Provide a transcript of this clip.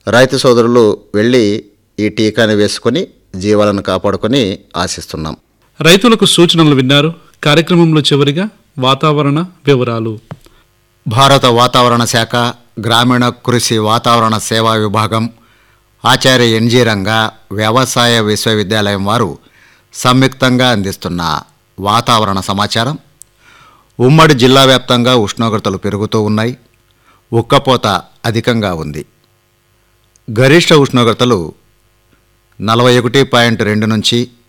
రైతు సోదరులు వెళ్ళి ఈ టీకాని వేసుకొని జీవాలను కాపాడుకొని ఆశిస్తున్నాం రైతులకు సూచనలు విన్నారు కార్యక్రమంలో చివరిగా వాతావరణ వివరాలు భారత వాతావరణ శాఖ గ్రామీణ కృషి వాతావరణ సేవా విభాగం ఆచార్య ఎన్జీ రంగా వ్యవసాయ విశ్వవిద్యాలయం వారు సంయుక్తంగా అందిస్తున్న వాతావరణ సమాచారం ఉమ్మడి జిల్లా వ్యాప్తంగా ఉష్ణోగ్రతలు పెరుగుతూ ఉన్నాయి ఉక్కపోత అధికంగా ఉంది గరిష్ట ఉష్ణోగ్రతలు నలభై ఒకటి పాయింట్ రెండు నుంచి